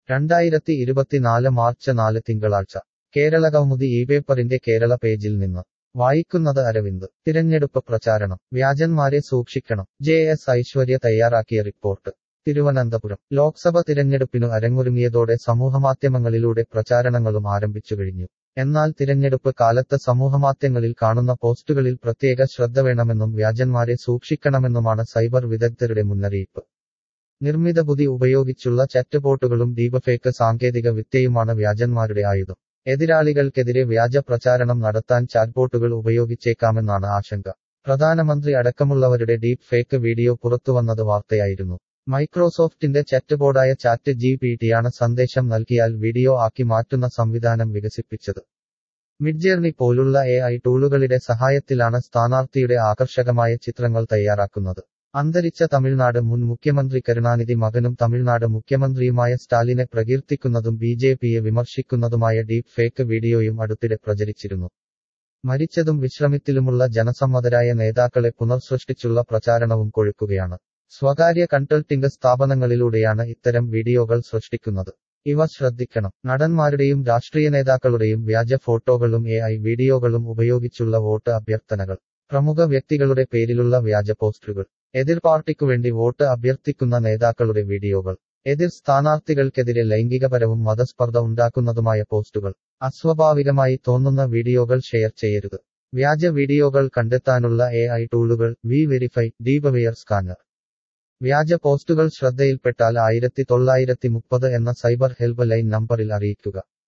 രണ്ടായിരത്തി ഇരുപത്തിനാല് മാർച്ച് നാല് തിങ്കളാഴ്ച കേരള കൗമുദി ഈ പേപ്പറിന്റെ കേരള പേജിൽ നിന്ന് വായിക്കുന്നത് അരവിന്ദ് തിരഞ്ഞെടുപ്പ് പ്രചാരണം വ്യാജന്മാരെ സൂക്ഷിക്കണം ജെ എസ് ഐശ്വര്യ തയ്യാറാക്കിയ റിപ്പോർട്ട് തിരുവനന്തപുരം ലോക്സഭ തിരഞ്ഞെടുപ്പിനു അരങ്ങൊരുങ്ങിയതോടെ സമൂഹമാധ്യമങ്ങളിലൂടെ പ്രചാരണങ്ങളും ആരംഭിച്ചു കഴിഞ്ഞു എന്നാൽ തിരഞ്ഞെടുപ്പ് കാലത്ത് സമൂഹമാധ്യമങ്ങളിൽ കാണുന്ന പോസ്റ്റുകളിൽ പ്രത്യേക ശ്രദ്ധ വേണമെന്നും വ്യാജന്മാരെ സൂക്ഷിക്കണമെന്നുമാണ് സൈബർ വിദഗ്ധരുടെ മുന്നറിയിപ്പ് നിർമ്മിത ബുദ്ധി ഉപയോഗിച്ചുള്ള ചാറ്റ്ബോട്ടുകളും ഡീപഫേക്ക് സാങ്കേതിക വിദ്യയുമാണ് വ്യാജന്മാരുടെ ആയുധം എതിരാളികൾക്കെതിരെ വ്യാജ പ്രചാരണം നടത്താൻ ചാറ്റ്ബോട്ടുകൾ ഉപയോഗിച്ചേക്കാമെന്നാണ് ആശങ്ക പ്രധാനമന്ത്രി അടക്കമുള്ളവരുടെ ഡീപ് ഫേക്ക് വീഡിയോ പുറത്തുവന്നത് വാർത്തയായിരുന്നു മൈക്രോസോഫ്റ്റിന്റെ ചാറ്റ്ബോർഡായ ചാറ്റ് ജി പി ടിയാണ് സന്ദേശം നൽകിയാൽ വീഡിയോ ആക്കി മാറ്റുന്ന സംവിധാനം വികസിപ്പിച്ചത് മിഡ്ജേർണി പോലുള്ള എ ഐ ടൂളുകളുടെ സഹായത്തിലാണ് സ്ഥാനാർത്ഥിയുടെ ആകർഷകമായ ചിത്രങ്ങൾ തയ്യാറാക്കുന്നത് അന്തരിച്ച തമിഴ്നാട് മുൻ മുഖ്യമന്ത്രി കരുണാനിധി മകനും തമിഴ്നാട് മുഖ്യമന്ത്രിയുമായ സ്റ്റാലിനെ പ്രകീർത്തിക്കുന്നതും ബി ജെ പിയെ വിമർശിക്കുന്നതുമായ ഡീപ് ഫേക്ക് വീഡിയോയും അടുത്തിടെ പ്രചരിച്ചിരുന്നു മരിച്ചതും വിശ്രമത്തിലുമുള്ള ജനസമ്മതരായ നേതാക്കളെ പുനർസൃഷ്ടിച്ചുള്ള പ്രചാരണവും കൊഴുക്കുകയാണ് സ്വകാര്യ കൺസൾട്ടിംഗ് സ്ഥാപനങ്ങളിലൂടെയാണ് ഇത്തരം വീഡിയോകൾ സൃഷ്ടിക്കുന്നത് ഇവ ശ്രദ്ധിക്കണം നടന്മാരുടെയും രാഷ്ട്രീയ നേതാക്കളുടെയും വ്യാജ ഫോട്ടോകളും എ ഐ വീഡിയോകളും ഉപയോഗിച്ചുള്ള വോട്ട് അഭ്യർത്ഥനകൾ പ്രമുഖ വ്യക്തികളുടെ പേരിലുള്ള വ്യാജ പോസ്റ്റുകൾ എതിർ പാർട്ടിക്കുവേണ്ടി വോട്ട് അഭ്യർത്ഥിക്കുന്ന നേതാക്കളുടെ വീഡിയോകൾ എതിർ സ്ഥാനാർത്ഥികൾക്കെതിരെ ലൈംഗികപരവും മതസ്പർദ്ധ ഉണ്ടാക്കുന്നതുമായ പോസ്റ്റുകൾ അസ്വാഭാവികമായി തോന്നുന്ന വീഡിയോകൾ ഷെയർ ചെയ്യരുത് വ്യാജ വീഡിയോകൾ കണ്ടെത്താനുള്ള എ ഐ ടൂളുകൾ വി വെരിഫൈ ഡീപവെയർ സ്കാനർ വ്യാജ പോസ്റ്റുകൾ ശ്രദ്ധയിൽപ്പെട്ടാൽ ആയിരത്തി തൊള്ളായിരത്തി മുപ്പത് എന്ന സൈബർ ഹെൽപ്പ് ലൈൻ നമ്പറിൽ അറിയിക്കുക